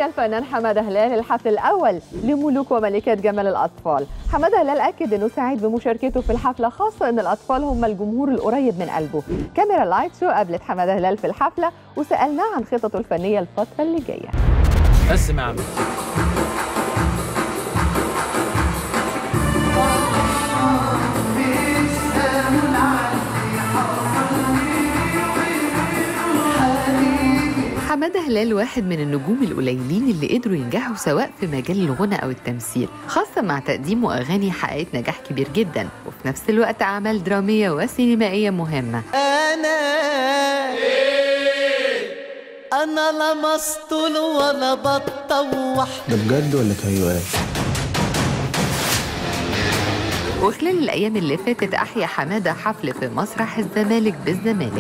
الفنان حماده هلال الحفل الاول لملوك وملكات جمال الاطفال حماده هلال اكد انه سعيد بمشاركته في الحفله خاصه ان الاطفال هم الجمهور القريب من قلبه كاميرا لايت شو قابلت حماده هلال في الحفله وسالناه عن خططه الفنيه الفتره اللي جايه قسم يا عم حمادة هلال واحد من النجوم القليلين اللي قدروا ينجحوا سواء في مجال الغنى أو التمثيل خاصة مع تقديمه أغاني حققت نجاح كبير جدا وفي نفس الوقت أعمال درامية وسينمائية مهمة انا انا لا مسطول ولا بتطوح ده بجد ولا تهيؤات؟ وخلال الأيام اللي فاتت أحيا حمادة حفل في مسرح الزمالك بالزمالك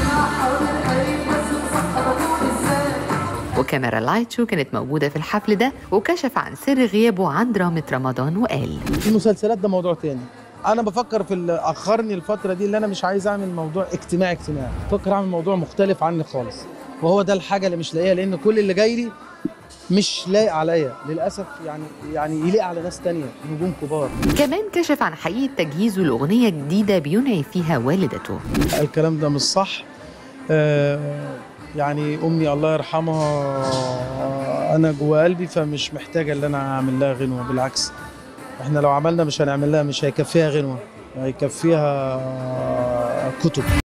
وكاميرا لايت شو كانت موجودة في الحفل ده وكشف عن سر غيابه عن درامة رمضان وقال المسلسلات ده موضوع تاني انا بفكر في اللي اخرني الفتره دي اللي انا مش عايز اعمل موضوع اجتماعي اجتماعي بفكر اعمل موضوع مختلف عني خالص وهو ده الحاجه اللي مش لاقيها لان كل اللي جاي لي مش لايق عليا للاسف يعني يعني يليق على ناس تانية نجوم كبار كمان كشف عن حقيقة تجهيزه لأغنية جديدة بينعي فيها والدته الكلام ده مش صح آه يعني امي الله يرحمها انا جوا قلبي فمش محتاجه ان انا اعمل لها غنوه بالعكس احنا لو عملنا مش هنعمل لها مش هيكفيها غنوه هيكفيها كتب